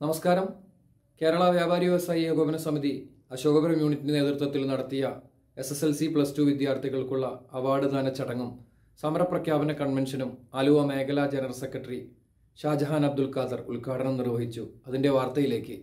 നമസ്കാരം കേരള വ്യാപാരി വ്യവസായി ഏകോപന സമിതി അശോകപുരം യൂണിറ്റിന്റെ നേതൃത്വത്തിൽ നടത്തിയ S S L C plus two വിദ്യാർത്ഥികൾക്കുള്ള അവാർഡ് ദാന ചടങ്ങും സമരപ്രഖ്യാപന കൺവെൻഷനും ആലുവ മേഖലാ ജനറൽ സെക്രട്ടറി ഷാജഹാൻ അബ്ദുൽ ഖാദർ ഉദ്ഘാടനം നിർവഹിച്ചു അതിന്റെ വാർത്തയിലേക്ക്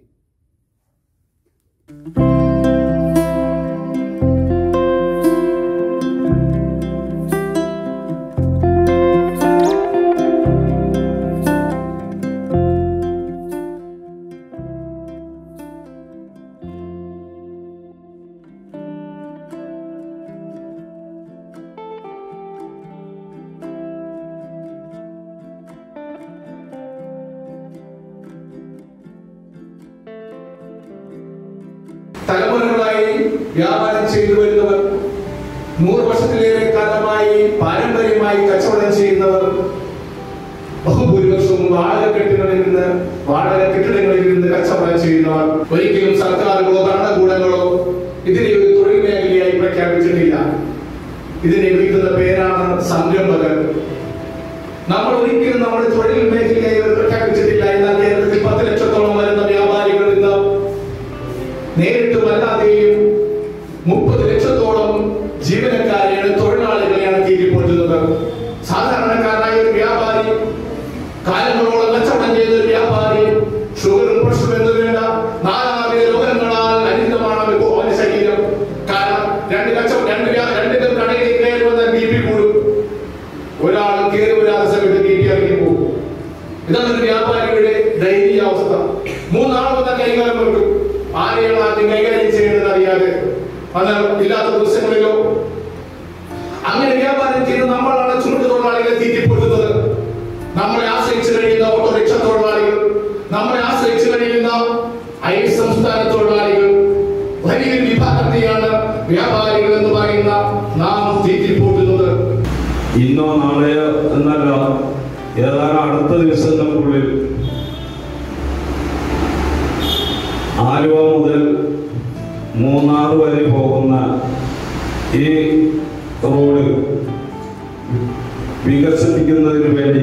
തലമുറകളായി വ്യാപാരം ചെയ്തു വരുന്നവർ നൂറ് വർഷത്തിലേറെ കാലമായി പാരമ്പര്യമായി കച്ചവടം ചെയ്യുന്നവർ ബഹുഭൂരിപക്ഷവും വാടക കെട്ടിടങ്ങളിൽ നിന്ന് വാടക കെട്ടിടങ്ങളിൽ നിന്ന് കച്ചവടം ചെയ്യുന്നവർ ഒരിക്കലും സർക്കാരുകളോ ഭരണകൂടങ്ങളോ ഇതിനെ ഒരു തൊഴിൽ മേഖലയായി പ്രഖ്യാപിച്ചിട്ടില്ല ഇതിനെ വിളിക്കുന്ന പേരാണ് സംരംഭകർ നമ്മൾ ഒരിക്കലും നമ്മുടെ തൊഴിൽ മേഖലയായി ഇത് പ്രഖ്യാപിച്ചിട്ടില്ല എന്നാൽ കേരളത്തിൽ പത്ത് ലക്ഷത്തോളം വരുന്ന വ്യാപാരികൾ ഇന്ന് നേരിട്ടും അല്ലാതെയും മുപ്പത് ലക്ഷത്തോളം ജീവനക്കാരെയാണ് തൊഴിലാളികളെയാണ് തീറ്റിപ്പോറ്റുന്നത് സാധാരണക്കാരനായ ഒരു വ്യാപാരി കാലങ്ങളോളം കച്ചവടം ചെയ്ത ഒരു വ്യാപാരി ഷുഗറും പ്രഷറും എന്ന് വേണ്ട നാനാവിധ രോഗങ്ങളാൽ അനിതമാണ് അവർക്ക് അവന്റെ ശരീരം കാരണം രണ്ട് കച്ചവടം രണ്ട് വ്യാ- രണ്ട് പേർ കടയിൽ കയറി വന്നാൽ ബി പി കൂടും ഒരാൾ കയറി വരാത്ത സമയത്ത് ബി പി ഇറങ്ങി പോകും ഇതാണ് ഒരു വ്യാപാരിയുടെ ദയനീയ അവസ്ഥ മൂന്നാൾ വന്ന കൈകാലം വെക്കും ആരെയാണ് ആദ്യം കൈകാര്യം ചെയ്യേണ്ടത് അറിയാതെ എന്നാൽ ഇല്ലാത്ത ദിവസങ്ങളിലോ അങ്ങനെ വ്യാപാരം ചെയ്ത് നമ്മളാണ് ചുമട്ട് തൊഴിലാളികളെ തീറ്റിപ്പൊട്ടുന്നത് നമ്മളെ ആശ്രയിച്ചു കഴിയുന്ന ഓട്ടോറിക്ഷ തൊഴിലാളികൾ നമ്മളെ ആശ്രയിച്ചു കഴിയുന്ന അയൽ സംസ്ഥാന തൊഴിലാളികൾ വലിയൊരു വിഭാഗത്തെയാണ് വ്യാപാരികൾ എന്ന് പറയുന്ന നാം തീറ്റിപ്പൊട്ടുന്നത് ഇന്നോ നാളെയോ എന്നല്ല ഏതാനും അടുത്ത ദിവസങ്ങൾക്കുള്ളിൽ ആലുവ മുതൽ മൂന്നാർ വരെ പോകുന്ന ഈ റോഡ് വികസിപ്പിക്കുന്നതിന് വേണ്ടി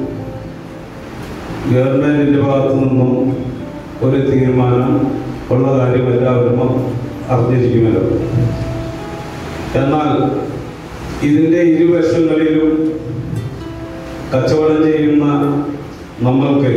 ഗവൺമെന്റിന്റെ ഭാഗത്തു നിന്നും ഒരു തീരുമാനം ഉള്ള കാര്യം എല്ലാവരും അറിഞ്ഞിരിക്കുമല്ലോ എന്നാൽ ഇതിന്റെ ഇരുവശങ്ങളിലും കച്ചവടം ചെയ്യുന്ന നമ്മൾക്ക്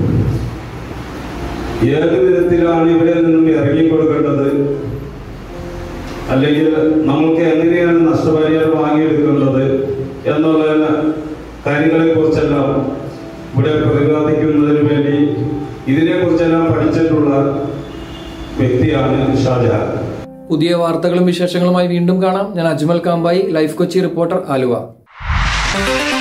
ഏത് വിധത്തിലാണ് ഇവിടെ നിന്നും ഇറങ്ങിക്കൊടുക്കേണ്ടത് അല്ലെങ്കിൽ നമുക്ക് എങ്ങനെയാണ് നഷ്ടപരിഹാരം വാങ്ങിയെടുക്കേണ്ടത് എന്നുള്ള കാര്യങ്ങളെ കുറിച്ചെല്ലാം ഇവിടെ പ്രതിപാദിക്കുന്നതിന് വേണ്ടി ഇതിനെക്കുറിച്ചെല്ലാം പഠിച്ചിട്ടുള്ള വ്യക്തിയാണ് ഷാജഹാൻ പുതിയ വാർത്തകളും വിശേഷങ്ങളുമായി വീണ്ടും കാണാം ഞാൻ അജ്മൽ കാമ്പായി ലൈഫ് കൊച്ചി റിപ്പോർട്ടർ ആലുവ